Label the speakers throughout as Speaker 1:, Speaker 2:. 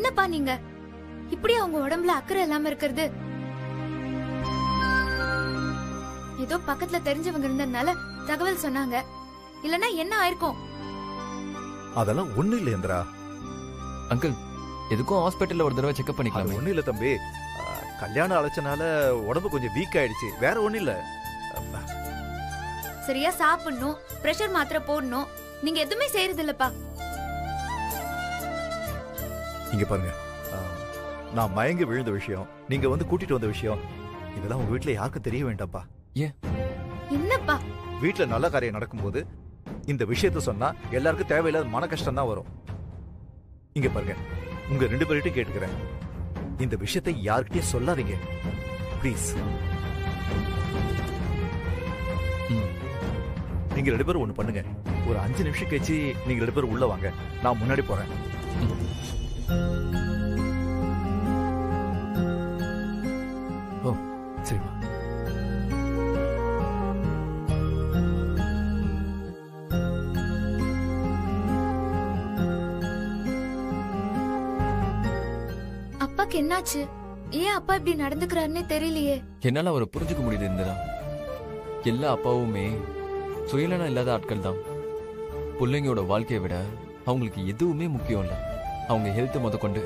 Speaker 1: என்னப்பா நீங்க இப்படி அவங்க உடம்புல அக்கறை இல்லாம இருக்கிறது ஏதோ பக்கத்துல தெரிஞ்சவங்க இருந்ததுனால தகவல் சொன்னாங்க இல்லனா என்ன ஆயிருக்கும்
Speaker 2: அதெல்லாம் ஒண்ணு இல்ல இந்திரா
Speaker 3: அங்கிள் எதுக்கும் ஹாஸ்பிட்டல்ல ஒரு தடவை செக்அப்
Speaker 2: அது
Speaker 3: பண்ணிக்கலாமே
Speaker 2: ஒண்ணு இல்ல தம்பி ஆ, கல்யாணம் அழைச்சனால உடம்பு கொஞ்சம் வீக் ஆயிடுச்சு வேற ஒண்ணு இல்ல
Speaker 1: சரியா சாப்பிடணும் பிரஷர் மாத்திரை போடணும் நீங்க எதுவுமே செய்யறது இல்லப்பா
Speaker 2: இங்க பாருங்க ஆ, நான் மயங்கி விழுந்த விஷயம் நீங்க வந்து கூட்டிட்டு வந்த விஷயம் இதெல்லாம் உங்க வீட்ல யாருக்கும் தெரிய வேண்டாம்ப்பா
Speaker 1: என்னப்பா
Speaker 2: வீட்ல நல்ல காரியம் நடக்கும்போது இந்த விஷயத்த சொன்னா எல்லாருக்கும் தேவையில்லாத மன கஷ்டம் தான் வரும் இங்க பாருங்க உங்க ரெண்டு பேர்கிட்ட கேட்டுக்கிறேன் இந்த விஷயத்தை யார்கிட்டயும் சொல்லாதீங்க ப்ளீஸ்
Speaker 3: ம்.
Speaker 2: நீங்க ரெண்டு பேரும் ஒண்ணு பண்ணுங்க ஒரு அஞ்சு நிமிஷம் கழிச்சு நீங்க ரெண்டு பேரும் உள்ள வாங்க நான் முன்னாடி போறேன் ஓ சரிம்மா
Speaker 1: அப்பாக்கு என்னாச்சு ஏன் அப்பா இப்படி நடந்துக்கிறாருன்னே தெரியலையே
Speaker 3: என்னால அவரை புரிஞ்சுக்க முடியுது இந்திரா எல்லா அப்பாவுமே சுயநலம் இல்லாத ஆட்கள் தான் பிள்ளைங்களோட வாழ்க்கையை விட அவங்களுக்கு எதுவுமே முக்கியம் இல்ல அவங்க ஹெல்த் முத கொண்டு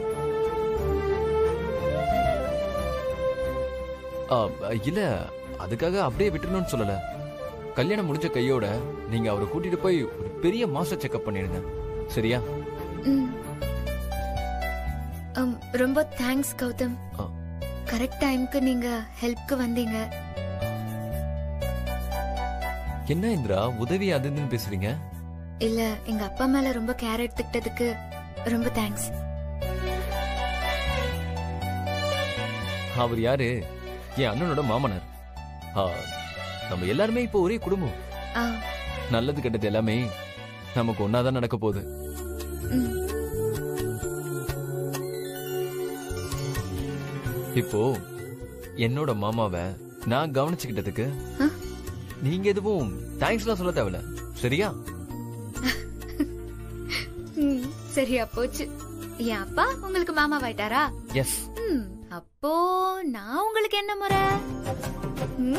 Speaker 3: ஆ, இல்ல அதுக்காக அப்படியே விட்டுறணும்னு சொல்லல கல்யாணம் முடிஞ்ச கையோட நீங்க அவரை கூட்டிட்டு போய் ஒரு பெரிய மாஸ்டர் செக்அப் பண்ணிடுங்க சரியா
Speaker 1: ம். அம், ரொம்ப தேங்க்ஸ் கௌதம்
Speaker 3: ஆ.
Speaker 1: கரெக்ட் டைம்க்கு நீங்க ஹெல்ப்க்கு வந்தீங்க
Speaker 3: என்ன இந்திரா உதவி அது இதுன்னு பேசுறீங்க
Speaker 1: இல்ல எங்க அப்பா மேல ரொம்ப கேர் எடுத்துக்கிட்டதுக்கு ரொம்ப தேங்க்ஸ்
Speaker 3: அவர் யாரு என் அண்ணனோட மாமனார் ஆ, நம்ம எல்லாருமே இப்போ ஒரே குடும்பம்
Speaker 1: ஆ,
Speaker 3: நல்லது கெட்டது எல்லாமே நமக்கு ஒன்னாதான் நடக்க போகுது
Speaker 1: ம்.
Speaker 3: இப்போ என்னோட மாமாவை நான் கவனிச்சுக்கிட்டதுக்கு
Speaker 1: ஆ?
Speaker 3: நீங்க எதுவும் தேங்க்ஸ்லாம் சொல்ல தேவையில்ல சரியா
Speaker 1: ம், சரியா போச்சு என் அப்பா உங்களுக்கு மாமா ஆயிட்டாரா
Speaker 3: எஸ்
Speaker 1: ம், அப்போ நான் உங்களுக்கு என்ன முறை ம்,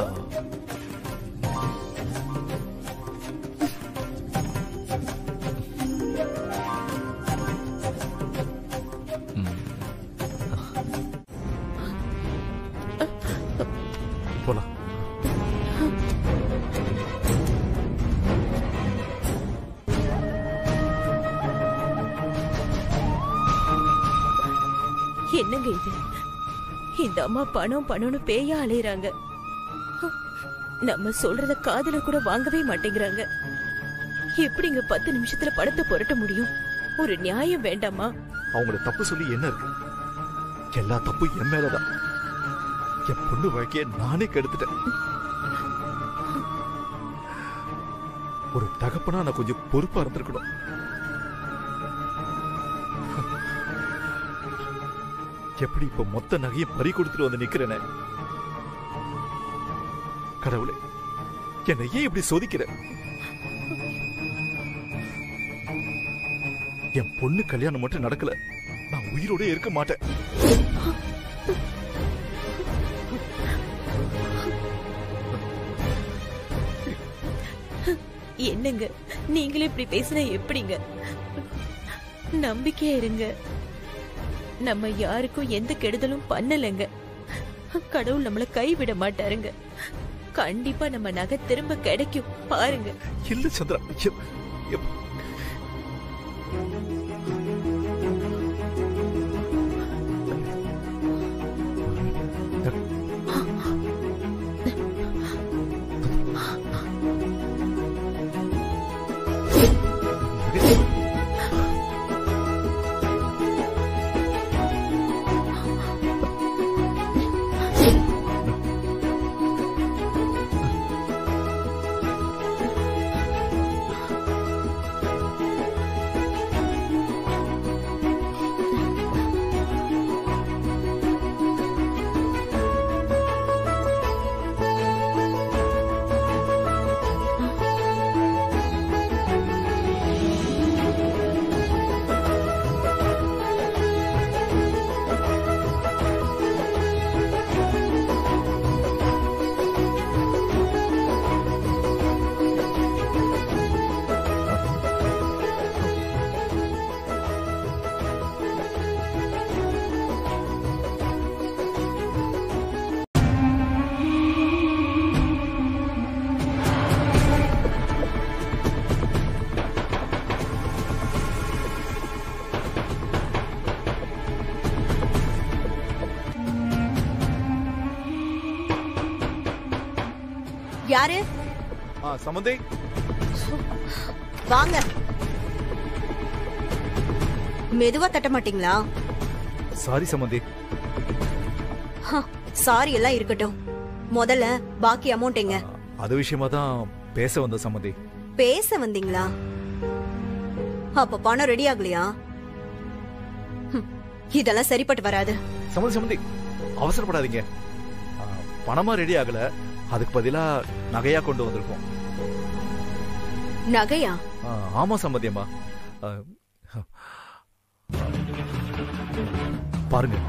Speaker 2: போலாம்
Speaker 4: என்னங்க இது இந்த அம்மா பணம் பணம்னு பேயா அலையறாங்க நம்ம சொல்றத காதுல கூட வாங்கவே மாட்டேங்கிறாங்க எப்படிங்க பத்து நிமிஷத்துல படத்தை புரட்ட முடியும் ஒரு நியாயம் வேண்டாமா
Speaker 2: அவங்கள தப்பு சொல்லி என்ன இருக்கு எல்லா தப்பும் என் மேலதான் என் பொண்ணு வாழ்க்கைய நானே கெடுத்துட்டேன் ஒரு தகப்பனா நான் கொஞ்சம் பொறுப்பா இருந்திருக்கணும் எப்படி இப்ப மொத்த நகையும் பறி கொடுத்துட்டு வந்து நிக்கிறேனே கடவுளே என்னை ஏன் இப்படி சோதிக்கிற என் பொண்ணு கல்யாணம் மட்டும் நடக்கல நான் உயிரோட இருக்க மாட்டேன்
Speaker 4: என்னங்க நீங்களே இப்படி பேசினா எப்படிங்க நம்பிக்கையா இருங்க நம்ம யாருக்கும் எந்த கெடுதலும் பண்ணலைங்க கடவுள் நம்மள கைவிட மாட்டாருங்க கண்டிப்பா நம்ம நகை திரும்ப கிடைக்கும் பாருங்க
Speaker 2: இல்ல சந்திரா எப்- எப்-
Speaker 5: யாரு
Speaker 2: ஆ சம்பந்தி
Speaker 5: வாங்க மெதுவா தட்ட மாட்டீங்களா
Speaker 2: சாரி சம்பந்தி
Speaker 5: சாரி எல்லாம் இருக்கட்டும் முதல்ல பாக்கி அமௌண்ட் எங்க
Speaker 2: அது விஷயமா தான் பேச வந்த சம்பந்தி
Speaker 5: பேச வந்தீங்களா அப்ப பணம் ரெடி ஆகலையா ஹம், இதெல்லாம் சரிப்பட்டு வராது
Speaker 2: சம்பந்தி சம்பந்தி அவசரப்படாதீங்க ஆ, பணமா ரெடி ஆகல அதுக்கு பதிலா நகையா கொண்டு வந்திருக்கோம்
Speaker 5: நகையா
Speaker 2: ஆ, ஆமா சம்பந்தி அம்மா ஆ, பாருங்க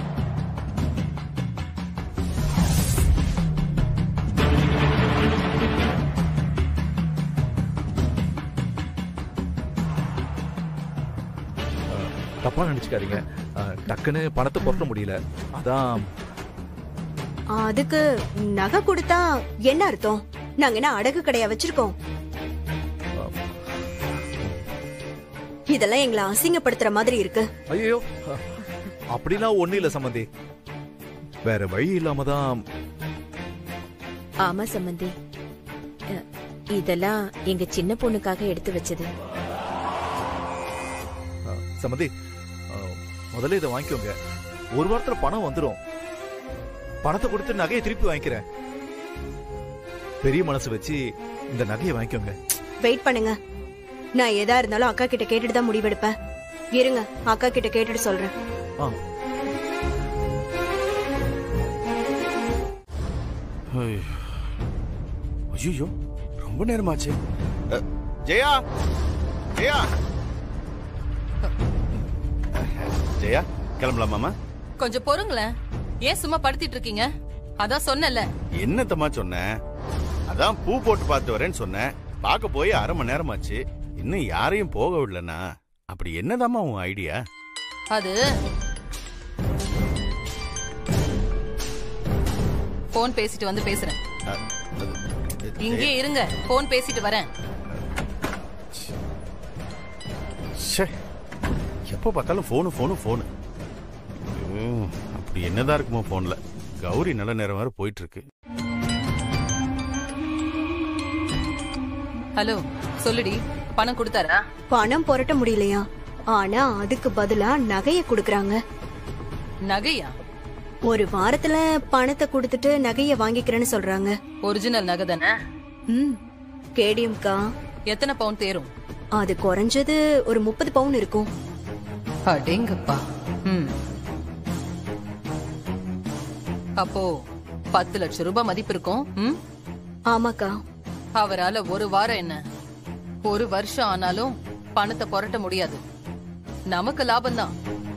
Speaker 2: ஆ, தப்பா நினைச்சுக்காதீங்க ஆ, டக்குன்னு பணத்தை புரட்ட முடியல அதான்
Speaker 5: அதுக்கு நகை கொடுத்தா என்ன அர்த்தம் நாங்க என்ன அடகு கடையா வச்சிருக்கோம் இதெல்லாம் எங்களை அசிங்கப்படுத்துற மாதிரி இருக்கு
Speaker 2: ஐயோ அப்படிலாம் ஒண்ணு இல்ல சம்பந்தி வேற வழி இல்லாம தான்
Speaker 4: ஆமா சம்பந்தி அ, இதெல்லாம் எங்க சின்ன பொண்ணுக்காக எடுத்து வச்சது
Speaker 2: ஆ, சம்பந்தி ஆ, முதல்ல இதை வாங்கிக்கோங்க ஒரு வாரத்துல பணம் வந்துரும் பணத்தை கொடுத்து நகையை திருப்பி வாங்கிக்கிறேன் பெரிய மனசு வச்சு இந்த நகையை வாங்கிக்கோங்க
Speaker 5: வெயிட் பண்ணுங்க நான் எதா இருந்தாலும் அக்கா கிட்ட கேட்டுட்டு தான் முடிவெடுப்பேன் இருங்க அக்கா கிட்ட கேட்டுட்டு சொல்றேன்
Speaker 2: ஆ
Speaker 6: ஐயோ ரொம்ப நேரமாச்சு அ, ஜெயா ஜெயா ஜெயா கிளம்பலாமாமா
Speaker 7: கொஞ்சம் பொறுங்களேன் ஏன் சும்மா படுத்திட்டு இருக்கீங்க அதான் சொன்னல
Speaker 6: என்னத்தம்மா சொன்னேன் அதான் பூ போட்டு பார்த்து வரேன்னு சொன்னேன் பார்க்க போய் அரை மணி நேரமாச்சு இன்னும் யாரையும் போக விடலனா அப்படி என்னதாம்மா உன் ஐடியா
Speaker 7: அது போன் பேசிட்டு வந்து பேசுறேன் இங்கே இருங்க போன் பேசிட்டு வரேன்
Speaker 6: ச்சே எப்போ பார்த்தாலும் ஃபோனு ஃபோனு ஃபோனு ம், அப்படி என்னதான் இருக்குமோ ஃபோன்ல கௌரி நல்ல நேரம் வேற போயிட்டு இருக்கு
Speaker 7: ஹலோ சொல்லுடி பணம் கொடுத்தாரா
Speaker 5: பணம் புரட்ட முடியலையா ஆனா அதுக்கு பதிலா நகைய குடுக்கறாங்க
Speaker 7: நகையா
Speaker 5: ஒரு வாரத்துல பணத்தை கொடுத்துட்டு நகைய வாங்கிக்கிறேன்னு சொல்றாங்க
Speaker 7: ஒரிஜினல் நகை தானே
Speaker 5: ம் கேடிஎம்கா
Speaker 7: எத்தனை பவுன் தேரும்
Speaker 5: அது குறைஞ்சது ஒரு முப்பது பவுன் இருக்கும்
Speaker 7: அடேங்கப்பா ம் அப்போ பத்து லட்சம் ரூபாய் மதிப்பு இருக்கும் ம்
Speaker 5: ஆமாக்கா
Speaker 7: அவரால ஒரு வாரம் என்ன ஒரு வருஷம் ஆனாலும் பணத்தை புரட்ட முடியாது நமக்கு லாபம்தான்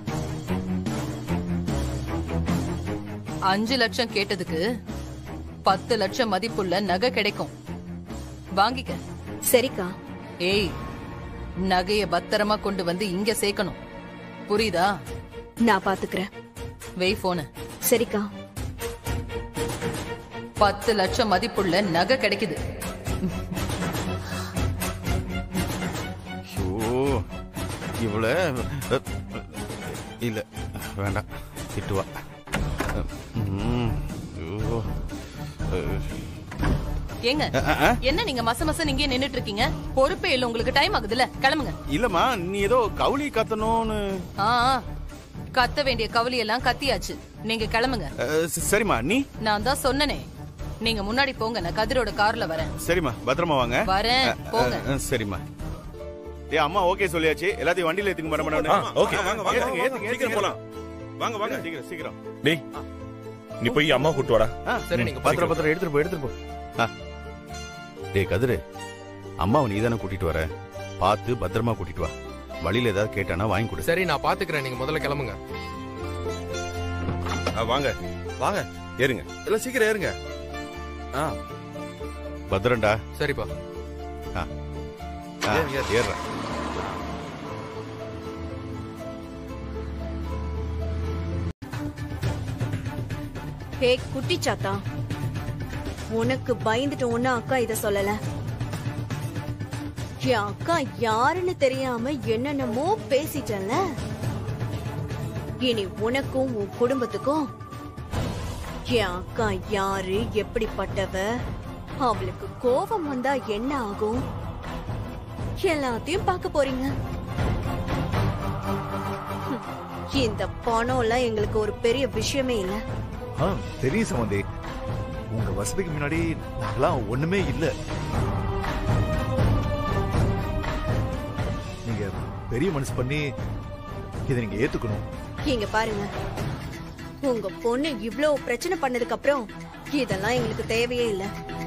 Speaker 7: அஞ்சு லட்சம் கேட்டதுக்கு பத்து லட்சம் மதிப்புள்ள நகை கிடைக்கும் வாங்கிக்க
Speaker 5: சரிக்கா
Speaker 7: ஏய் நகைய பத்திரமா கொண்டு வந்து இங்க சேர்க்கணும் புரியுதா
Speaker 5: நான் பாத்துக்கிறேன்
Speaker 7: வெய் போன
Speaker 5: சரிக்கா
Speaker 7: பத்து லட்சம் மதிப்புள்ள நகை கிடைக்குது
Speaker 6: ஐயோ இவள இல்ல வேண்டாம் திட்டுவா ம், ஐயோ.
Speaker 7: ஏங்க
Speaker 6: அ, அ,
Speaker 7: என்ன நீங்க மச மச இங்கே நின்னுட்டு இருக்கீங்க பொறுப்பே இல்ல உங்களுக்கு டைம் ஆகுதுல்ல கிளம்புங்க
Speaker 6: இல்லம்மா நீ ஏதோ கவுளி கத்தணும்னு
Speaker 7: ஆ ஆ. கத்த வேண்டிய கவலி எல்லாம் கத்தியாச்சு நீங்க கிளம்புங்க
Speaker 6: அ, ச- சரிம்மா நீ
Speaker 7: நான் தான் சொன்னனே நீங்க முன்னாடி போங்க நான் கதிரோட கார்ல வரேன்
Speaker 6: சரிம்மா பத்திரமா வாங்க
Speaker 7: வரேன் போங்க
Speaker 6: அ, சரிம்மா ஏ அம்மா ஓகே சொல்லியாச்சு எல்லாத்தையும் வண்டியில ஏத்துங்க மேடம்
Speaker 8: ஆ, okay.
Speaker 6: வாங்க வாங்க
Speaker 8: ஏத்துங்க,
Speaker 6: ஏத்துங்க
Speaker 8: சீக்கிரம்
Speaker 6: ஏத்துங்க
Speaker 8: போலாம். வாங்க வாங்க
Speaker 6: சீக்கிரம் சீக்கிரம்
Speaker 8: டேய் நீ போய் அம்மா கூட்டு வாடா
Speaker 6: ஆ,
Speaker 3: சரி, நீங்க
Speaker 6: பத்திரம் பத்திரம் எடுத்துட்டு போ எடுத்துட்டு போ ஆ. டேய் கதிரு அம்மாவை நீ தானே கூட்டிட்டு வர பார்த்து பத்திரமா கூட்டிட்டு வா வழியில ஏதாவது கேட்டானா வாங்கி கொடு
Speaker 9: சரி நான் பாத்துக்கிறேன் நீங்க முதல்ல கிளம்புங்க
Speaker 8: ஆ, வாங்க வாங்க ஏறுங்க எல்லாம் சீக்கிரம் ஏறுங்க ஆ
Speaker 6: பத்திரம்டா
Speaker 9: சரிப்பா
Speaker 6: ஆ,
Speaker 8: ஏறு, ஏறு.
Speaker 6: ஏறுறேன்
Speaker 5: ஹே குட்டி சாத்தா உனக்கு பயந்துட்டு ஒண்ணு அக்கா இத சொல்லல என் அக்கா யாருன்னு தெரியாம என்னென்னமோ பேசிட்டல இனி உனக்கும் உன் குடும்பத்துக்கும் என் அக்கா யாரு எப்படிப்பட்டவ அவளுக்கு கோபம் வந்தா என்ன ஆகும் எல்லாத்தையும் பார்க்க போறீங்க ஹம், இந்த பணம் எல்லாம் எங்களுக்கு ஒரு பெரிய விஷயமே இல்ல
Speaker 2: ஆ தெரியும் சம்பந்தி உங்க வசதிக்கு முன்னாடி நாங்களாம் ஒண்ணுமே இல்ல நீங்க பெரிய மனசு பண்ணி இதை நீங்க ஏத்துக்கணும்
Speaker 5: இங்க பாருங்க உங்க பொண்ணு இவ்ளோ பிரச்சனை பண்ணதுக்கு அப்புறம் இதெல்லாம் எங்களுக்கு தேவையே இல்ல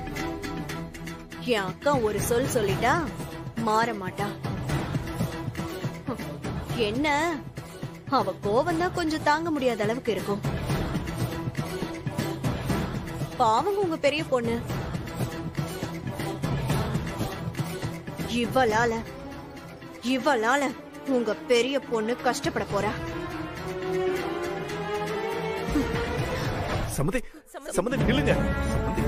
Speaker 5: என் அக்கா ஒரு சொல் சொல்லிட்டா மாற மாட்டா ஹம், என்ன அவ கோவம் தான் கொஞ்சம் தாங்க முடியாத அளவுக்கு இருக்கும் பாவங்க உங்க பெரிய பொண்ணு இவளால இவளால உங்க பெரிய பொண்ணு கஷ்டப்பட போறா
Speaker 2: சம்மந்தி சம்மந்தி நில்லுங்க சம்மந்தி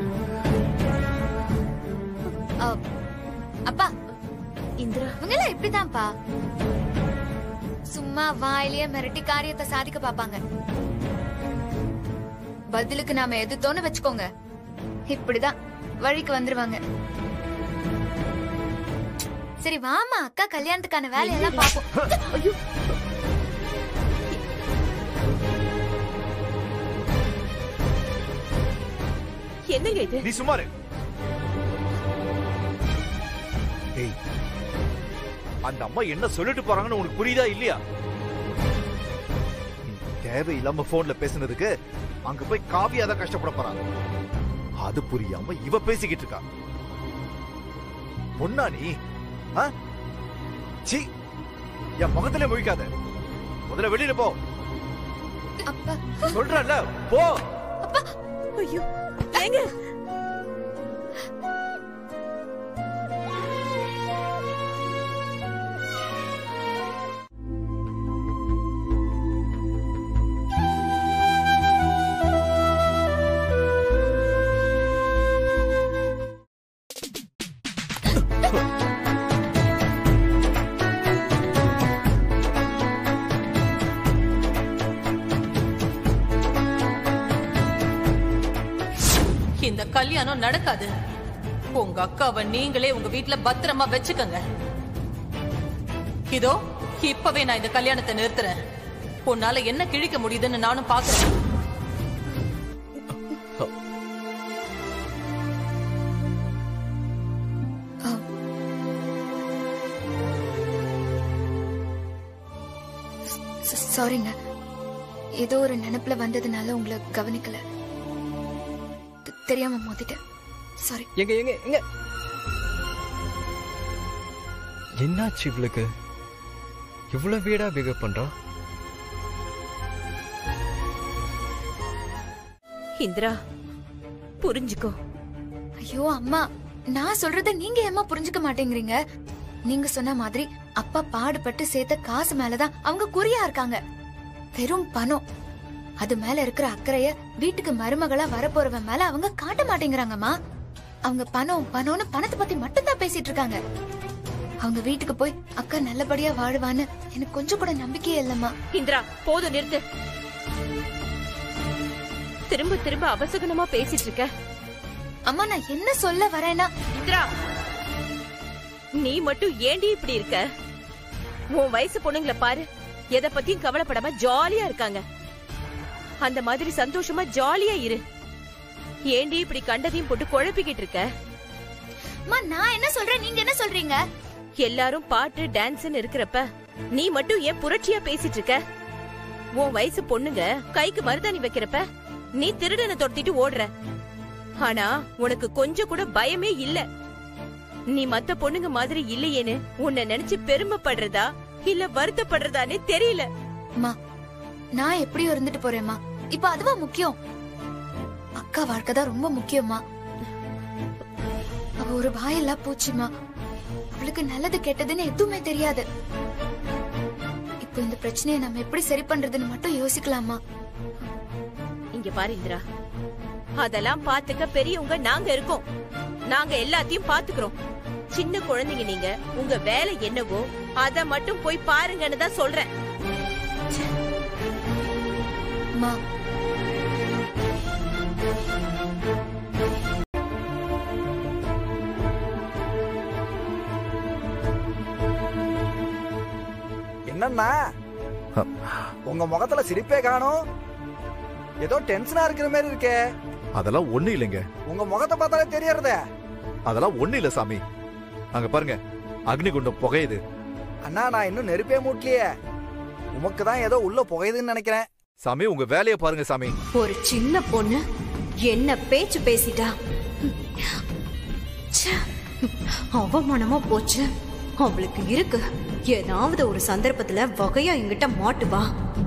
Speaker 1: அ, அப்பா
Speaker 4: இந்திரா
Speaker 1: இவங்கெல்லாம் இப்படிதான்ப்பா சும்மா வாயிலேயே மிரட்டி காரியத்தை சாதிக்க பாப்பாங்க பதிலுக்கு நாம எதிர்த்தோன்னு வச்சுக்கோங்க இப்படிதான் வழிக்கு வந்துருவாங்க சரி வாமா அக்கா கல்யாணத்துக்கான வேலையெல்லாம் பாப்போம்
Speaker 4: ஐயோ என்னங்க இது
Speaker 2: நீ சும்மாரு ஏய் அந்த அம்மா என்ன சொல்லிட்டு போறாங்கன்னு உனக்கு புரியுதா இல்லையா நீ தேவையில்லாம போன்ல பேசுனதுக்கு அங்க போய் காவியா தான் கஷ்டப்பட போறாங்க அது புரியாம இவ பேசிக்கிட்டு இருக்கா பொண்ணா நீ ஆ? சீ என் முகத்திலே முழிக்காத முதல்ல வெளியில போ
Speaker 1: அப்பா
Speaker 2: சொல்றல போ
Speaker 4: ஐயோ ஏங்க
Speaker 7: இந்த கல்யாணம் நடக்காது உங்க அக்காவை நீங்களே உங்க வீட்ல பத்திரமா வச்சுக்கங்க இதோ இப்பவே நான் இந்த கல்யாணத்தை நிறுத்துறேன் உன்னால என்ன கிழிக்க முடியுதுன்னு நானும் பாக்குறேன்
Speaker 1: ச- சாரிங்க ஏதோ ஒரு நினைப்புல வந்ததுனால உங்களை கவனிக்கல தெ- தெரியாம மோதிட்டேன் சாரி
Speaker 3: எங்க எங்க எங்க என்னாச்சு இவளுக்கு இவ்வளவு வீடா பிகப் பண்றா
Speaker 4: இந்திரா புரிஞ்சுக்கோ
Speaker 1: ஐயோ அம்மா நான் சொல்றத நீங்க ஏமா புரிஞ்சுக்க மாட்டேங்கிறீங்க நீங்க சொன்ன மாதிரி அப்பா பாடுபட்டு சேர்த்த காசு மேலதான் அவங்க குறியா இருக்காங்க வெறும் பணம் அது மேல இருக்கிற அக்கறைய வீட்டுக்கு மருமகளா வரப்போறவன் மேல அவங்க காட்ட மாட்டேங்கிறாங்கம்மா அவங்க பணம் பணம்னு பணத்தை பத்தி மட்டும்தான் பேசிட்டு இருக்காங்க அவங்க வீட்டுக்கு போய் அக்கா நல்லபடியா வாழுவான்னு எனக்கு கொஞ்சம் கூட நம்பிக்கையே இல்லம்மா
Speaker 4: இந்திரா போதும் நிறுத்து திரும்ப திரும்ப அபசகுணமா பேசிட்டு இருக்க
Speaker 1: அம்மா நான் என்ன சொல்ல வரேன்னா
Speaker 4: இந்திரா நீ மட்டும் ஏண்டி இப்படி இருக்க உன் வயசு பொண்ணுங்கள பாரு எதை பத்தியும் கவலைப்படாம ஜாலியா இருக்காங்க அந்த மாதிரி சந்தோஷமா ஜாலியா இரு ஏண்டி இப்படி கண்டதையும் போட்டு குழப்பிக்கிட்டு இருக்க
Speaker 1: அம்மா நான் என்ன சொல்றேன் நீங்க என்ன சொல்றீங்க
Speaker 4: எல்லாரும் பாட்டு டான்ஸ்னு இருக்கிறப்ப நீ மட்டும் ஏன் புரட்சியா பேசிட்டு இருக்க உன் வயசு பொண்ணுங்க கைக்கு மருதாணி வைக்கிறப்ப நீ திருடனை துரத்திட்டு ஓடுற ஆனா உனக்கு கொஞ்சம் கூட பயமே இல்ல நீ மத்த பொண்ணுங்க மாதிரி இல்லையேன்னு உன்னை நினைச்சு பெருமைப்படுறதா இல்ல வருத்தப்படுறதானே தெரியல
Speaker 1: அம்மா நான் எப்படியோ இருந்துட்டு போறேம்மா இப்ப அதுவா முக்கியம் அக்கா வாழ்க்கை தான் ரொம்ப முக்கியம்மா அவ ஒரு வாயில்லா பூச்சிமா அவளுக்கு நல்லது கெட்டதுன்னு எதுவுமே தெரியாது இப்போ இந்த பிரச்சனையை நம்ம எப்படி சரி பண்றதுன்னு மட்டும் யோசிக்கலாமா
Speaker 4: இங்க பாரு இந்திரா அதெல்லாம் பாத்துக்க பெரியவங்க நாங்க இருக்கோம் நாங்க எல்லாத்தையும் பாத்துக்கிறோம் சின்ன குழந்தைங்க நீங்க உங்க வேலை என்னவோ அத மட்டும் போய் பாருங்கன்னு தான் சொல்றேன்
Speaker 1: அம்மா
Speaker 10: என்னன்னா
Speaker 2: அ.
Speaker 10: உங்க முகத்துல சிரிப்பே காணும் ஏதோ டென்ஷனா இருக்கிற மாதிரி இருக்கே
Speaker 2: அதெல்லாம் ஒண்ணு இல்லைங்க
Speaker 10: உங்க முகத்தை பார்த்தாலே தெரியறதே
Speaker 2: அதெல்லாம் ஒண்ணு இல்ல சாமி அங்க பாருங்க அக்னிகுண்டம் புகையுது
Speaker 10: அண்ணா நான் இன்னும் நெருப்பே மூட்டலையே உமக்கு தான் ஏதோ உள்ள புகையுதுன்னு நினைக்கிறேன்
Speaker 2: சாமி உங்க வேலையை பாருங்க சாமி
Speaker 5: ஒரு சின்ன பொண்ணு என்ன பேச்சு பேசிட்டா ச்சே, அவமானமா போச்சு அவளுக்கு இருக்கு ஏதாவது ஒரு சந்தர்ப்பத்துல வகையா என்கிட்ட மாட்டுவா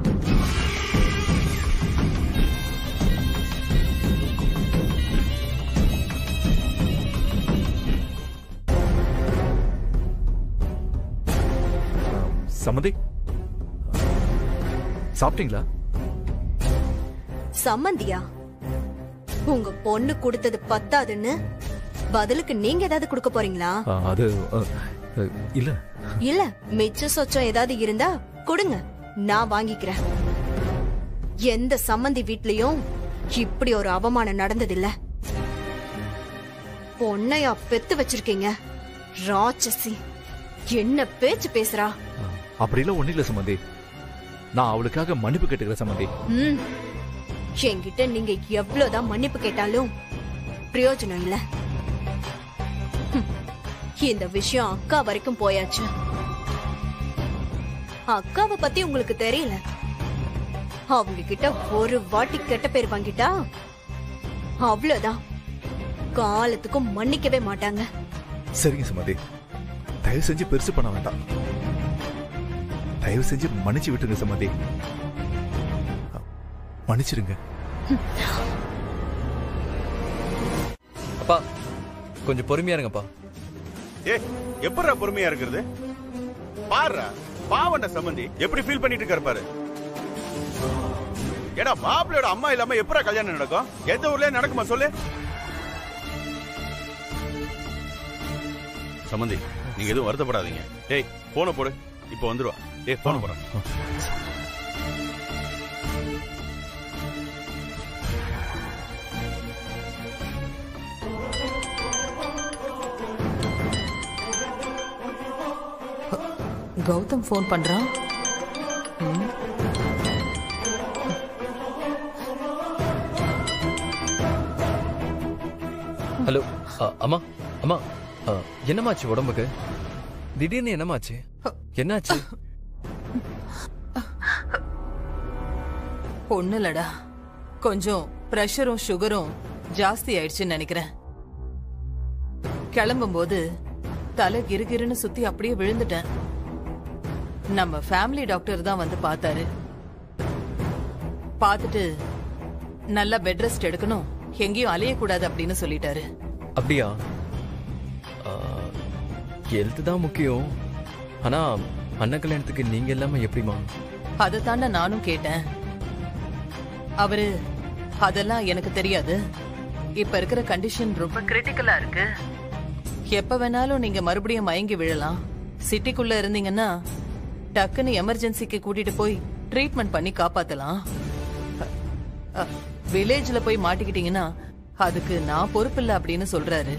Speaker 2: சம்மதி சாப்பிட்டீங்களா
Speaker 5: சம்மந்தியா உங்க பொண்ணு கொடுத்தது பத்தாதுன்னு பதிலுக்கு நீங்க ஏதாவது கொடுக்க போறீங்களா
Speaker 2: ஆ, அது அ, அ, இல்ல
Speaker 5: இல்ல மிச்ச சொச்சம் ஏதாவது இருந்தா கொடுங்க நான் வாங்கிக்கிறேன் எந்த சம்மந்தி வீட்லயும் இப்படி ஒரு அவமானம் நடந்ததில்ல பொண்ணையா பெத்து வச்சிருக்கீங்க ராட்சசி என்ன பேச்சு பேசுறா
Speaker 2: அப்படிலாம் ஒண்ணு இல்ல சம்மந்தி நான் அவளுக்காக மன்னிப்பு கேட்டுக்கிறேன் சம்மந்தி
Speaker 5: ம் என்கிட்ட நீங்க எவ்வளவுதான் மன்னிப்பு கேட்டாலும் பிரயோஜனம் இல்ல ஹம், இந்த விஷயம் அக்கா வரைக்கும் போயாச்சு அக்காவை பத்தி உங்களுக்கு தெரியல அவங்க கிட்ட ஒரு வாட்டி கெட்ட பேர் வாங்கிட்டா அவ்வளவுதான் காலத்துக்கும் மன்னிக்கவே மாட்டாங்க
Speaker 2: சரிங்க சம்மந்தி தயவு செஞ்சு பெருசு பண்ண வேண்டாம் தயவு செஞ்சு மன்னிச்சு விட்டுருங்க சம்மந்தி அ, மன்னிச்சிடுங்க
Speaker 3: அப்பா கொஞ்சம் பொறுமையா இருங்கப்பா
Speaker 6: ஏ எப்படா பொறுமையா இருக்கிறது பாருடா பாவண்ட சம்பந்தி எப்படி ஃபீல் பண்ணிட்டு இருக்காரு பாரு ஏடா மாப்பிள்ளையோட அம்மா இல்லாம எப்படா கல்யாணம் நடக்கும் எந்த ஊர்ல நடக்குமா சொல்லு சம்பந்தி நீங்க எதுவும் வருத்தப்படாதீங்க டேய் போன போடு இப்போ வந்துருவா ஏய் போன போறேன்
Speaker 7: கௌதம் ஃபோன் பண்றான் ம்.
Speaker 3: ஹலோ அ, அம்மா அம்மா அ, என்னமாச்சு உடம்புக்கு திடீர்னு என்னமாச்சு என்னாச்சு
Speaker 7: ஒண்ணு இல்லடா கொஞ்சம் பிரஷரும் சுகரும் ஜாஸ்தி ஆயிடுச்சுன்னு நினைக்கிறேன் கிளம்பும்போது தலை கிறுகிறுன்னு சுத்தி அப்படியே விழுந்துட்டேன் நம்ம ஃபேமிலி டாக்டர் தான் வந்து பார்த்தாரு பார்த்துட்டு நல்லா பெட் ரெஸ்ட் எடுக்கணும் எங்கேயும் அலையக்கூடாது அப்படின்னு சொல்லிட்டாரு
Speaker 3: அப்படியா ஹெல்த் தான் முக்கியம் ஆனா அண்ணன் கல்யாணத்துக்கு நீங்க இல்லாம எப்படிமா
Speaker 7: அதைத்தாண்ட நானும் கேட்டேன் அவரு அதெல்லாம் எனக்கு தெரியாது இப்ப இருக்கிற கண்டிஷன் ரொம்ப கிரிட்டிக்கலா இருக்கு எப்ப வேணாலும் நீங்க மறுபடியும் மயங்கி விழலாம் சிட்டிக்குள்ள இருந்தீங்கன்னா டக்குன்னு எமர்ஜென்சிக்கு கூட்டிட்டு போய் ட்ரீட்மெண்ட் பண்ணி காப்பாத்தலாம் வில்லேஜ்ல போய் மாட்டிக்கிட்டீங்கன்னா அதுக்கு நான் பொறுப்பில்ல அப்படின்னு சொல்றாரு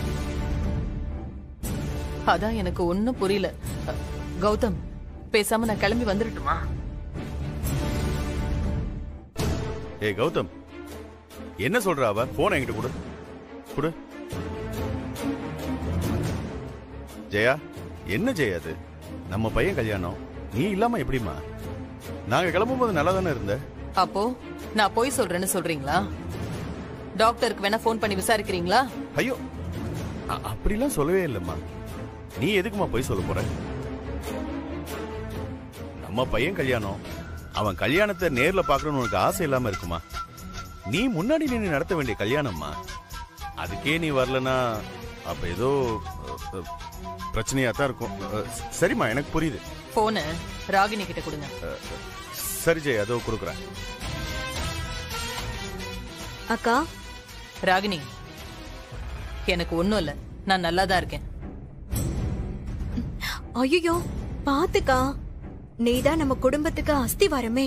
Speaker 7: அதான் எனக்கு ஒண்ணும் புரியல அ, கௌதம் பேசாம நான் கிளம்பி வந்துடட்டுமா
Speaker 6: ஏய் கௌதம் என்ன சொல்ற அவ போன என்கிட்ட கொடு கொடு ஜெயா என்ன ஜெயா அது நம்ம பையன் கல்யாணம் நீ இல்லாம எப்படிம்மா நாங்க கிளம்பும்போது நல்லா தானே இருந்த
Speaker 7: அப்போ நான் போய் சொல்றேன்னு சொல்றீங்களா டாக்டருக்கு வேணா ஃபோன் பண்ணி விசாரிக்கிறீங்களா
Speaker 6: ஐயோ அ- அப்படிலாம் சொல்லவே இல்லம்மா நீ எதுக்குமா போய் சொல்ல போற நம்ம பையன் கல்யாணம் அவன் கல்யாணத்தை நேர்ல பார்க்கணும்னு உனக்கு ஆசை இல்லாம இருக்குமா நீ முன்னாடி நின்று நடத்த வேண்டிய கல்யாணம்மா அதுக்கே நீ வரலனா அப்ப ஏதோ அ, அ, பிரச்சனையா தான் இருக்கும் அ, ச- சரிம்மா எனக்கு புரியுது
Speaker 7: போன ராகினி கிட்ட கொடுங்க
Speaker 6: சரி ஜெய் அதோ கொடுக்குறேன்
Speaker 5: அக்கா
Speaker 7: ராகினி எனக்கு ஒண்ணும் இல்ல நான் நல்லா தான் இருக்கேன்
Speaker 5: ஐயோ பாத்துக்கா நீதான் நம்ம குடும்பத்துக்கு அஸ்திவாரமே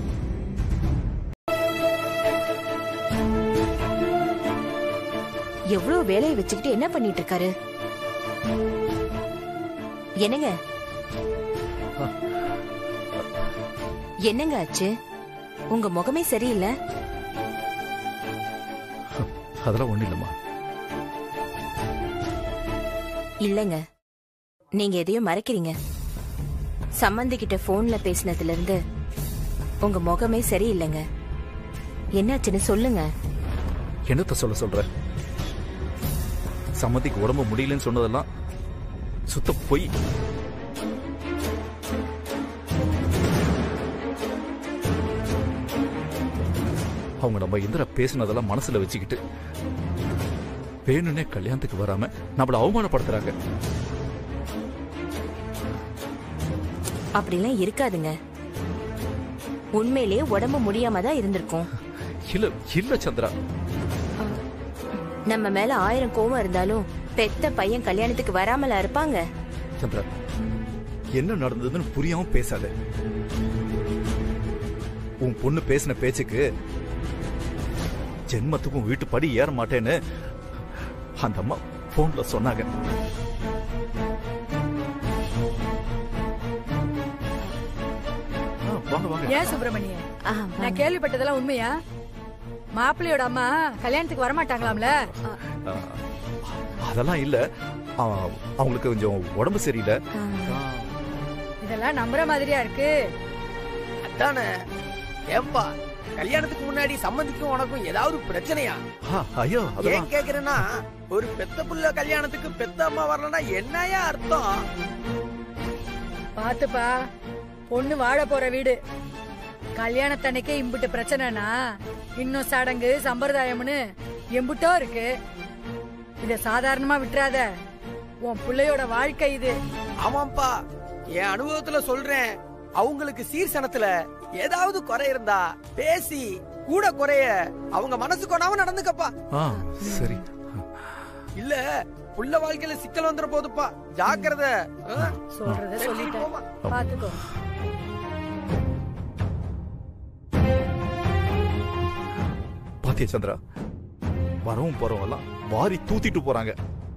Speaker 4: எவ்வளவு வேலையை வச்சுக்கிட்டு என்ன பண்ணிட்டு இருக்காரு என்னங்க என்னங்க ஆச்சு உங்க முகமே சரியில்லை
Speaker 2: அதெல்லாம் ஒண்ணும் இல்லம்மா
Speaker 4: இல்லங்க நீங்க எதையும் மறைக்கிறீங்க சம்மந்தி கிட்ட போன்ல பேசினதுல இருந்து உங்க முகமே சரியில்லைங்க என்னாச்சுன்னு சொல்லுங்க
Speaker 2: என்னத்த சொல்ல சொல்ற சம்மதிக்கு உடம்பு முடியலன்னு சொன்னதெல்லாம் சுத்த பொய் அவங்க நம்ம இந்திரா பேசுனதெல்லாம் மனசுல வச்சுக்கிட்டு வேணும்னே கல்யாணத்துக்கு வராம நம்மள அவமானப்படுத்துறாங்க
Speaker 4: அப்படிலாம் இருக்காதுங்க உண்மையிலேயே உடம்பு முடியாம தான் இருந்திருக்கும்
Speaker 2: இல்ல இல்ல சந்திரா
Speaker 4: நம்ம மேல ஆயிரம் கோவம் இருந்தாலும் பெத்த பையன் கல்யாணத்துக்கு வராமலா இருப்பாங்க
Speaker 2: சந்திரா என்ன நடந்ததுன்னு புரியாம பேசாத உன் பொண்ணு பேசின பேச்சுக்கு ஜென்மத்துக்கும் வீட்டு படி ஏற மாட்டேன்னு அந்த அம்மா போன்ல சொன்னாங்க ஆ, வாங்க வாங்க
Speaker 11: ஏன் சுப்பிரமணியன் நான் கேள்விப்பட்டதெல்லாம் உண்மையா மாப்பிள்ளையோட அம்மா கல்யாணத்துக்கு வரமாட்டாங்களாம்ல
Speaker 2: ஆ, அதெல்லாம் இல்ல ஆ, அவங்களுக்கு கொஞ்சம் உடம்பு சரியில்லை
Speaker 11: இதெல்லாம் நம்புற மாதிரியா இருக்கு
Speaker 10: அதானே ஏன்பா கல்யாணத்துக்கு முன்னாடி சம்மந்திக்கும் உனக்கும் ஏதாவது பிரச்சனையா
Speaker 2: ஆ, ஐயோ அதெல்லாம்
Speaker 10: ஏன் கேக்குறேன்னா ஒரு பெத்த புள்ள கல்யாணத்துக்கு பெத்த அம்மா வரலன்னா என்னையா அர்த்தம்
Speaker 11: பாத்துப்பா பொண்ணு வாழ போற வீடு கல்யாணத்தன்னைக்கே இம்புட்டு பிரச்சனைனா இன்னும் சடங்கு சம்பிரதாயம்னு எம்புட்டோ இருக்கு இத சாதாரணமா விட்டுறாத உன் பிள்ளையோட வாழ்க்கை இது
Speaker 10: ஆமாப்பா என் அனுபவத்துல சொல்றேன் அவங்களுக்கு சீர்சனத்துல ஏதாவது குறை இருந்தா பேசி கூட குறைய அவங்க மனசு கொண்டாம நடந்துக்கப்பா
Speaker 2: ஆ சரி
Speaker 10: இல்ல புள்ள வாழ்க்கையில சிக்கல் வந்துட போதுப்பா ஜாக்கிரத ஆ?
Speaker 11: சொல்றத
Speaker 10: சரி,
Speaker 11: சொல்லிட்டேன்
Speaker 10: போம்மா.
Speaker 11: பாத்துக்கோ
Speaker 2: பாத்தியா சந்திரா வரவும் போறவங்க எல்லாம் வாரி தூத்திட்டு போறாங்க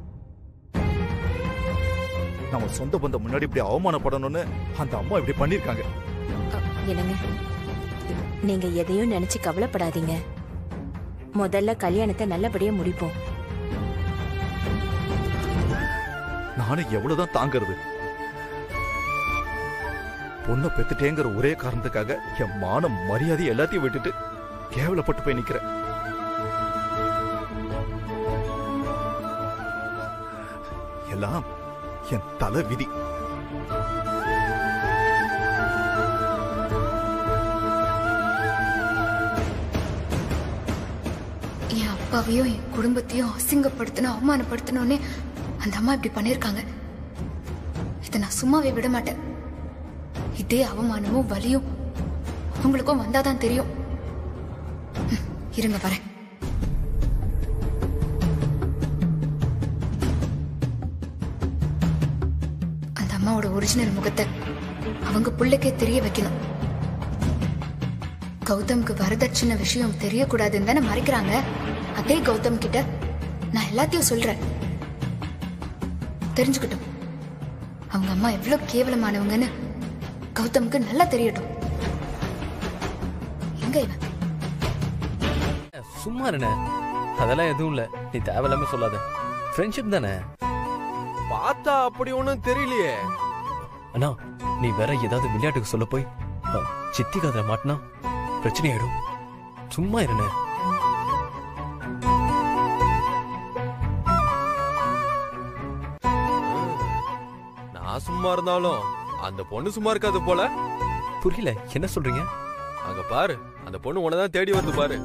Speaker 2: நம்ம சொந்த பந்தம் முன்னாடி இப்படி அவமானப்படணும்னு அந்த அம்மா இப்படி பண்ணிருக்காங்க
Speaker 4: என்னங்க நீங்க எதையும் நினைச்சு கவலைப்படாதீங்க முதல்ல கல்யாணத்தை நல்லபடியா முடிப்போம்
Speaker 2: நானும் எவ்வளவுதான் தாங்கிறது பொண்ணை பெத்துட்டேங்கிற ஒரே காரணத்துக்காக என் மானம் மரியாதை எல்லாத்தையும் விட்டுட்டு கேவலப்பட்டு போய் நிக்கிறேன் எல்லாம் என் தலை விதி
Speaker 1: என் அப்பாவையும் என் குடும்பத்தையும் அசிங்கப்படுத்தணும் அவமானப்படுத்தணும்னு அந்த அம்மா இப்படி பண்ணிருக்காங்க இதை நான் சும்மாவே விட மாட்டேன் இதே அவமானமும் வலியும் அவங்களுக்கும் வந்தாதான் தெரியும் ம், இருங்க வரேன் அந்த அம்மாவோட ஒரிஜினல் முகத்தை அவங்க புள்ளைக்கே தெரிய வைக்கணும் கௌதம்க்கு வரதட்சணை விஷயம் தெரியக்கூடாதுன்னு தானே மறைக்கிறாங்க அதே கௌதம் கிட்ட நான் எல்லாத்தையும் சொல்றேன் தெரிஞ்சுக்கிட்டும் அவங்க அம்மா எவ்வளவு கேவலமானவங்கன்னு கௌதம்க்கு நல்லா தெரியட்டும் எங்க இவன்
Speaker 3: சும்மா இருண்ணே அதெல்லாம் எதுவும் இல்ல நீ தேவையில்லாம சொல்லாத ஃப்ரெண்ட்ஷிப் தானே
Speaker 9: பார்த்தா அப்படி ஒண்ணும் தெரியலையே
Speaker 3: அண்ணா நீ வேற ஏதாவது விளையாட்டுக்கு சொல்ல போய் அ, சித்தி காதுல மாட்டினா பிரச்சனை ஆயிடும் சும்மா இருண்ணே
Speaker 9: நான் சும்மா இருந்தாலும் அந்த பொண்ணு சும்மா இருக்காது போல
Speaker 3: புரியல என்ன சொல்றீங்க
Speaker 9: அங்க பாரு அந்த பொண்ணு உன்னதான் தேடி வருது பாரு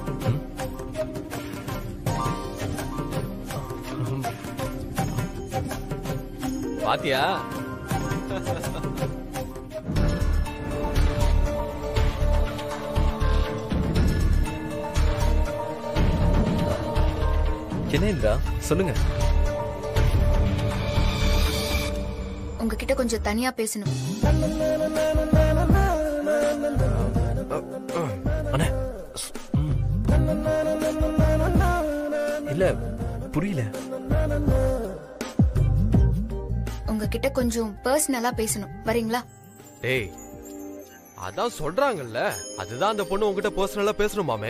Speaker 9: பாத்தியா
Speaker 3: என்ன இந்திரா சொல்லுங்க
Speaker 1: உங்ககிட்ட கொஞ்சம் தனியா பேசணும்
Speaker 3: அண்ணே ஸ்- ம். இல்ல புரியல
Speaker 1: உங்ககிட்ட கொஞ்சம் பர்சனலா பேசணும் வரீங்களா
Speaker 9: டேய் அதான் சொல்றாங்கல்ல அதுதான் அந்த பொண்ணு உன்கிட்ட பர்சனலா பேசணுமாமே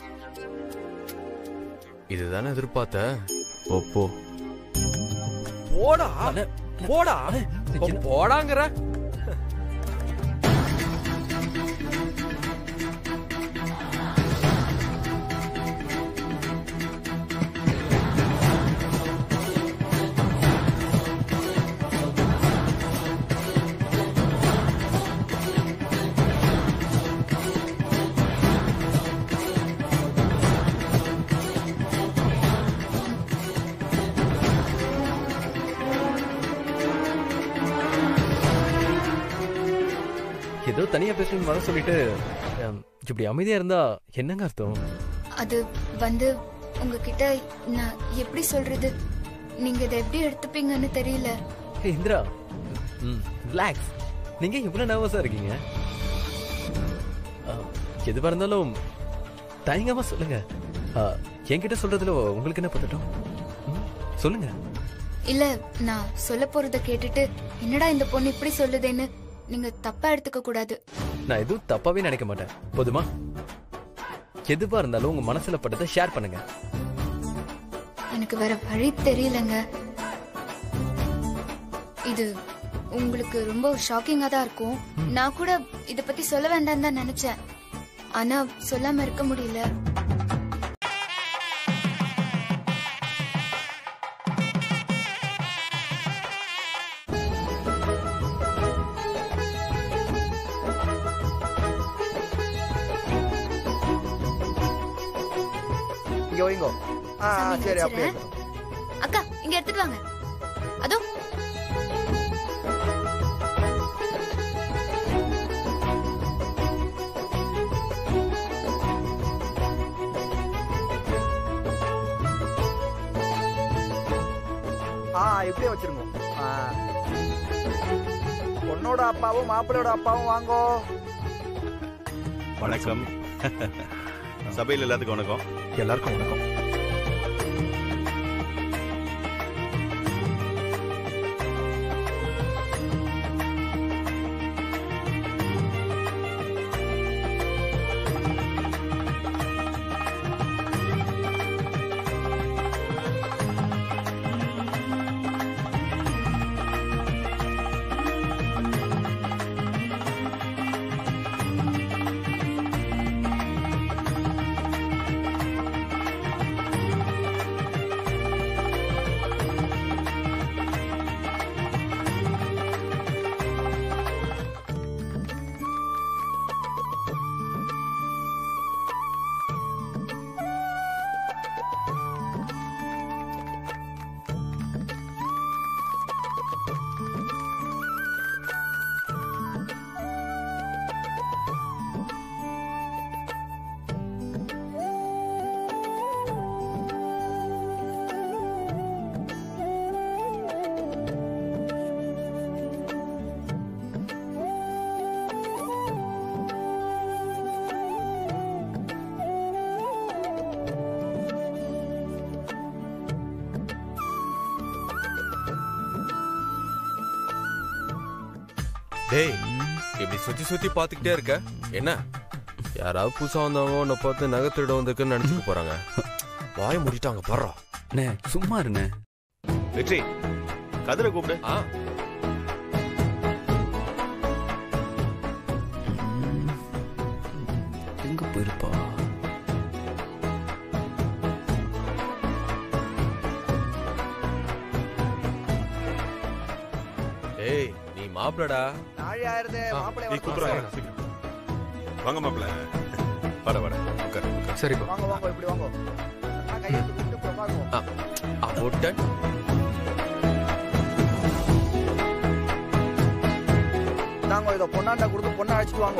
Speaker 9: இதுதானே எதிர்பார்த்த ஓ போ போடா போடா போ- போடாங்கற
Speaker 3: ஏதோ தனியா பேசணும்னு வர சொல்லிட்டு ஹம், இப்படி அமைதியா இருந்தா என்னங்க அர்த்தம்
Speaker 1: அது வந்து உங்ககிட்ட நான் எப்படி சொல்றது நீங்க இதை எப்படி எடுத்துப்பீங்கன்னு தெரியல
Speaker 3: ஏய், இந்திரா ம் ரிலாக்ஸ் நீங்க இவ்வளவு நர்வஸா இருக்கீங்க ஆ, எதுவா இருந்தாலும் தயங்காம சொல்லுங்க ஆ, என்கிட்ட சொல்றதுல உங்களுக்கு என்ன பத்தட்டும் ம், சொல்லுங்க
Speaker 1: இல்ல நான் சொல்ல போறத கேட்டுட்டு என்னடா இந்த பொண்ணு இப்படி சொல்லுதேன்னு நீங்க தப்பா எடுத்துக்க கூடாது
Speaker 3: நான் எதுவும் தப்பாவே நினைக்க மாட்டேன் போதுமா எதுவா இருந்தாலும் உங்க மனசுல பட்டதை ஷேர் பண்ணுங்க
Speaker 1: எனக்கு வேற வழி தெரியலங்க இது உங்களுக்கு ரொம்ப ஷாக்கிங்கா தான் இருக்கும் நான் கூட இத பத்தி சொல்ல வேண்டாம் தான் நினைச்சேன் ஆனா சொல்லாம இருக்க முடியல
Speaker 10: இங்க வைங்கோ ஆ ஆ,
Speaker 1: சாமி
Speaker 10: சரி அப்படியே
Speaker 1: வச்சிடுறேன். அக்கா இங்க எடுத்துட்டு வாங்க அதோ
Speaker 10: ஆ இப்படியே வச்சிருங்க ஆ. பொண்ணோட அப்பாவும் மாப்பிள்ளையோட அப்பாவும் வாங்கோ
Speaker 6: வணக்கம் சபையில் எல்லாத்துக்கும் வணக்கம்
Speaker 2: எல்லாருக்கும் வணக்கம்
Speaker 9: டேய் இப்படி சுத்தி சுத்தி பாத்துக்கிட்டே இருக்க என்ன யாராவது புதுசா வந்தவங்க உன்னை பார்த்து நகை திருட வந்திருக்குன்னு நினைச்சுக்க போறாங்க வாய முடிட்டாங்க பர்றா
Speaker 12: அண்ணே சும்மா இருண்ணே
Speaker 6: வெற்றி கதிரை கூப்பிடு
Speaker 9: ஆ
Speaker 12: எங்க போயிருப்பா
Speaker 9: டேய் நீ மாப்பிளடா
Speaker 10: நாழி ஆயிருது மாப்பிள்ளை
Speaker 6: நீ
Speaker 10: வரட்டும்.
Speaker 6: கூப்பிடுறாங்க சீக்கிரம். வாங்க மாப்பிள்ள வாட வாட உட்கார் உட்கார்
Speaker 9: சரிப்பா
Speaker 10: வாங்க வாங்க இப்படி வாங்க நான் கையெழுத்து போட்டு அப்புறம் உட்காருவோம்.
Speaker 9: போட்டேன்
Speaker 10: நாங்க இதை பொண்ணாண்ட கொடுத்து பொண்ணை அழைச்சிட்டு வாங்க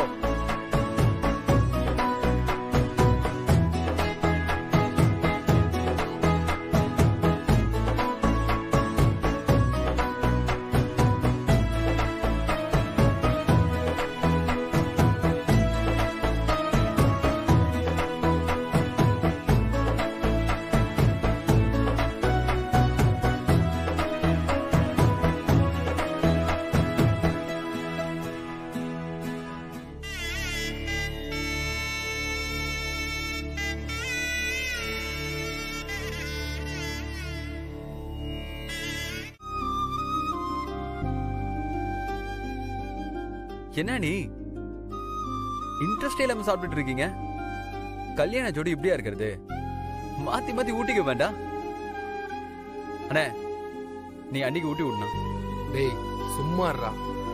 Speaker 12: என்ன நீ இன்ட்ரெஸ்டே இல்லாம சாப்பிட்டுட்டு இருக்கீங்க கல்யாண ஜோடி இப்படியா இருக்கிறது மாத்தி மாத்தி ஊட்டிக்க வேண்டாம் அண்ணே நீ அன்னைக்கு ஊட்டி விடணும்
Speaker 13: டேய் சும்மா இருடா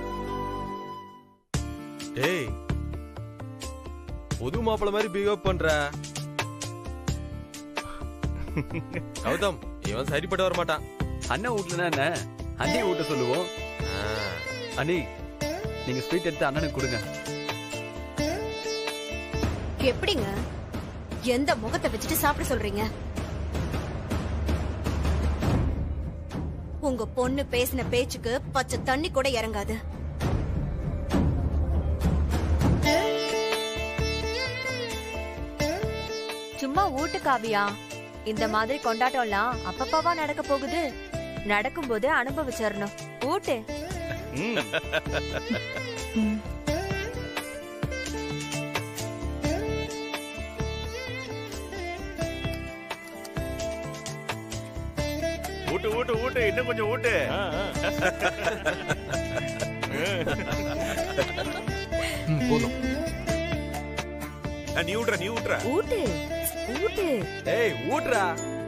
Speaker 9: டேய் புது மாப்பிள்ள மாதிரி பிஹேவ் பண்ற கௌதம் இவன் சரிப்பட்டு வர மாட்டான்
Speaker 12: அண்ணன் வீட்டுலனா என்ன அண்ணியை ஊட்ட சொல்லுவோம் அண்ணி நீங்க ஸ்வீட் எடுத்து அண்ணனுக்கு கொடுங்க
Speaker 5: எப்படிங்க எந்த முகத்தை வச்சுட்டு சாப்பிட சொல்றீங்க உங்க பொண்ணு பேசின பேச்சுக்கு பச்சை தண்ணி கூட இறங்காது
Speaker 14: சும்மா ஊட்டு காவியா இந்த மாதிரி கொண்டாட்டம்லாம் அப்பப்பாவா நடக்க போகுது நடக்கும்போது அனுபவிச்சிடணும் ஊட்டு
Speaker 6: ஊட்டு ஊட்டு ஊட்டு இன்னும் கொஞ்சம் ஊட்டு
Speaker 13: ம், போதும்
Speaker 6: நீ ஊட்டுற நீ ஊட்டுற
Speaker 14: ஊட்டு ஊட்டு
Speaker 12: ஏய் ஊட்றா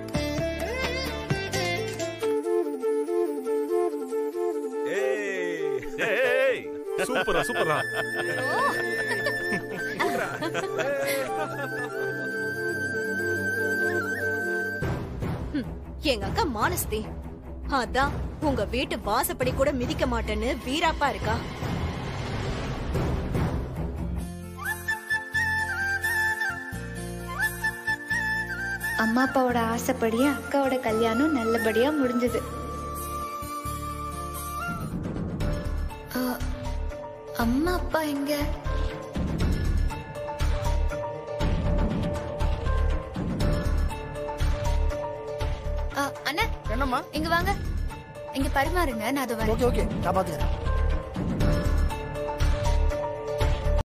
Speaker 6: ஏய்
Speaker 8: சூப்பரா சூப்பரா
Speaker 5: ஹம், எங்க அக்கா மானஸ்தி அதான் உங்க வீட்டு வாசப்படி கூட மிதிக்க மாட்டேன்னு வீராப்பா இருக்கா
Speaker 1: அம்மா அப்பாவோட ஆசைப்படியே அக்காவோட கல்யாணம் நல்லபடியா முடிஞ்சது ஆ, அம்மா அப்பா எங்க ஆ, அண்ணா
Speaker 10: என்னம்மா
Speaker 1: இங்க வாங்க இங்க பரிமாறுங்க நான் அதை வரேன்
Speaker 10: ஓகே ஓகே நான் பாத்துக்கிறேன்